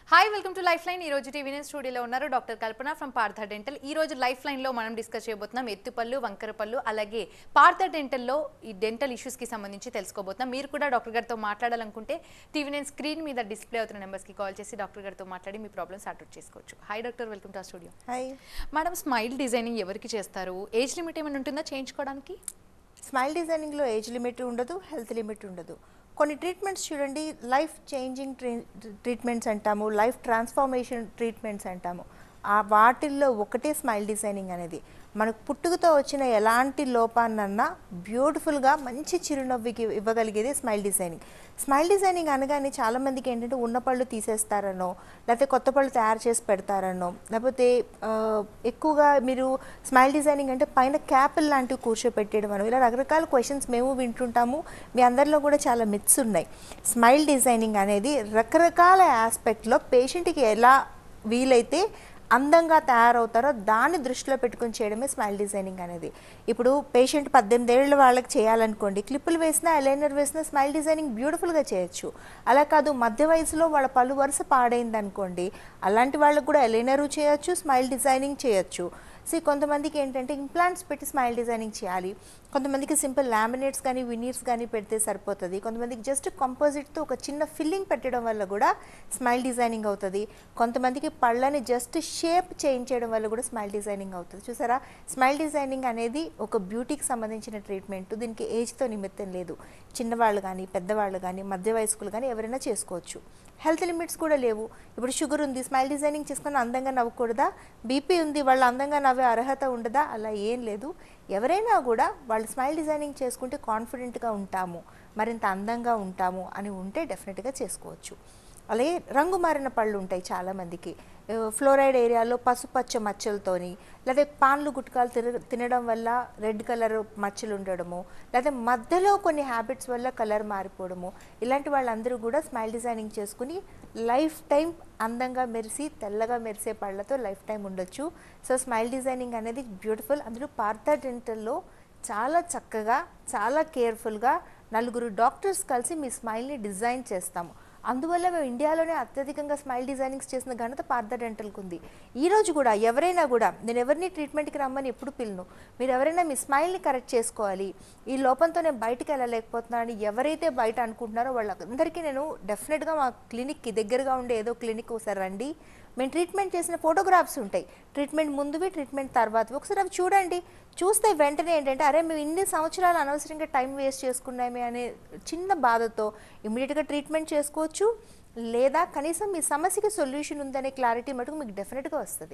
hi welcome to life line ఈ రోజు TV nine స్టూడియోలో ఉన్నారు doctor Kalpana from Partha dental ఈ రోజు లైఫ్ లైన్ లో మనం డిస్కస్ చేయబోతున్నాం ఎత్తుపళ్ళు వంకర పళ్ళు అలాగే పార్థ డెంటల్లో ఈ డెంటల్ ఇష్యూస్ కి సంబంధించి తెలుసుకోబోతున్నాం మీరు కూడా డాక్టర్ గారితో మాట్లాడాలనుకుంటే టీవీ నైన్ స్క్రీన్ మీద డిస్ప్లే అవుతున్న నెంబర్స్ కి కాల్ చేసి డాక్టర్ గారితో మాట్లాడి మీ ప్రాబ్లమ్స్ సార్ట్ అవుట్ చేసుకోవచ్చు హాయ్ డాక్టర్ వెల్కమ్ టు ఆ studio hi madam smile designing ఎవరికి చేస్తారు ఏజ్ లిమిట్ ఏమైనా ఉంటుందా చేయించుకోవడానికి స్మైల్ డిజైనింగ్లో ఏజ్ లిమిట్ ఉండదు హెల్త్ లిమిట్ ఉండదు కొన్ని ట్రీట్మెంట్స్ చూడండి లైఫ్ చేంజింగ్ ట్రీట్మెంట్స్ అంటాము లైఫ్ ట్రాన్స్ఫార్మేషన్ ట్రీట్మెంట్స్ అంటాము ఆ వాటిల్లో ఒకటే స్మైల్ డిజైనింగ్ అనేది మనకు పుట్టుకతో వచ్చిన ఎలాంటి లోపాన్నన్నా బ్యూటిఫుల్గా మంచి చిరునవ్వుకి ఇవ్వగలిగేది స్మైల్ డిజైనింగ్ స్మైల్ డిజైనింగ్ అనగానే చాలామందికి ఏంటంటే ఉన్న పళ్ళు తీసేస్తారనో లేకపోతే కొత్త పళ్ళు తయారు చేసి పెడతారనో లేకపోతే ఆ, ఎక్కువగా మీరు స్మైల్ డిజైనింగ్ అంటే పైన క్యాపుల్ లాంటివి కూర్చోపెట్టేయడం అనో ఇలా రకరకాల క్వశ్చన్స్ మేము వింటుంటాము మీ అందరిలో కూడా చాలా మిత్స్ ఉన్నాయి స్మైల్ డిజైనింగ్ అనేది రకరకాల ఆస్పెక్ట్లో పేషెంట్కి ఎలా వీలైతే అందంగా తయారవుతారో దాన్ని దృష్టిలో పెట్టుకుని చేయడమే స్మైల్ డిజైనింగ్ అనేది ఇప్పుడు పేషెంట్ పద్దెనిమిది ఏళ్ళ వాళ్ళకి చేయాలనుకోండి క్లిప్పులు వేసినా ఎలైనర్ వేసినా స్మైల్ డిజైనింగ్ బ్యూటిఫుల్గా చేయొచ్చు అలా కాదు మధ్య వయసులో వాళ్ళ పలు వరుస పాడైంది అనుకోండి అలాంటి వాళ్ళకు కూడా ఎలైనరు చేయొచ్చు స్మైల్ డిజైనింగ్ చేయొచ్చు సో కొంతమందికి ఏంటంటే ఇంప్లాంట్స్ పెట్టి స్మైల్ డిజైనింగ్ చేయాలి కొంతమందికి సింపుల్ లామినేట్స్ కానీ వినీర్స్ కానీ పెడితే సరిపోతుంది కొంతమందికి జస్ట్ కంపోజిట్తో ఒక చిన్న ఫిల్లింగ్ పెట్టడం వల్ల కూడా స్మైల్ డిజైనింగ్ అవుతుంది కొంతమందికి పళ్ళని జస్ట్ షేప్ చేయించడం వల్ల కూడా స్మైల్ డిజైనింగ్ అవుతుంది చూసారా స్మైల్ డిజైనింగ్ అనేది ఒక బ్యూటీకి సంబంధించిన ట్రీట్మెంట్ దీనికి ఏజ్తో నిమిత్తం లేదు చిన్నవాళ్ళు కానీ పెద్దవాళ్ళు కానీ మధ్య వయస్కులు కానీ ఎవరైనా చేసుకోవచ్చు హెల్త్ లిమిట్స్ కూడా లేవు ఇప్పుడు షుగర్ ఉంది స్మైల్ డిజైనింగ్ చేసుకొని అందంగా నవ్వకూడదా బీపీ ఉంది వాళ్ళు అందంగా నవ్వే అర్హత ఉండదా అలా ఏం లేదు ఎవరైనా కూడా వాళ్ళు స్మైల్ డిజైనింగ్ చేసుకుంటే కాన్ఫిడెంట్గా ఉంటాము మరింత అందంగా ఉంటాము అని ఉంటే డెఫినెట్గా చేసుకోవచ్చు అలాగే రంగు మారిన పళ్ళు ఉంటాయి చాలామందికి ఆ, ఫ్లోరైడ్ ఏరియాలో పసుపచ్చ మచ్చలతోని లేదా పాన్లు గుట్కాలు తిన తినడం వల్ల రెడ్ కలర్ మచ్చలు ఉండడము లేదా మధ్యలో కొన్ని హ్యాబిట్స్ వల్ల కలర్ మారిపోవడము ఇలాంటి వాళ్ళందరూ కూడా స్మైల్ డిజైనింగ్ చేసుకుని లైఫ్ టైం అందంగా మెరిసి తెల్లగా మెరిసే పళ్ళతో లైఫ్ టైం ఉండొచ్చు సో స్మైల్ డిజైనింగ్ అనేది బ్యూటిఫుల్ అందులో పార్థ డెంటల్లో చాలా చక్కగా చాలా కేర్ఫుల్గా నలుగురు డాక్టర్స్ కలిసి మీ స్మైల్ని డిజైన్ చేస్తాము అందువల్ల మేము ఇండియాలోనే అత్యధికంగా స్మైల్ డిజైనింగ్స్ చేసిన ఘనత పార్థ డెంటల్కి ఉంది ఈ రోజు కూడా ఎవరైనా కూడా నేను ఎవరిని ట్రీట్మెంట్కి రమ్మని ఎప్పుడు పిలను మీరు ఎవరైనా మీ స్మైల్ని కరెక్ట్ చేసుకోవాలి ఈ లోపంతో నేను బయటికి వెళ్ళలేకపోతున్నానని ఎవరైతే బయట అనుకుంటున్నారో వాళ్ళందరికీ నేను డెఫినెట్గా మా క్లినిక్కి దగ్గరగా ఉండే ఏదో క్లినిక్ ఒకసారి రండి మేము ట్రీట్మెంట్ చేసిన ఫోటోగ్రాఫ్స్ ఉంటాయి ట్రీట్మెంట్ ముందువి ట్రీట్మెంట్ తర్వాత ఒకసారి అవి చూడండి చూస్తే వెంటనే ఏంటంటే అరే మేము ఇన్ని సంవత్సరాలు అనవసరంగా టైం వేస్ట్ చేసుకున్నామే అనే చిన్న బాధతో ఇమీడియట్గా ట్రీట్మెంట్ చేసుకోవచ్చు లేదా కనీసం మీ సమస్యకి సొల్యూషన్ ఉందనే క్లారిటీ మటుకు మీకు డెఫినెట్గా వస్తుంది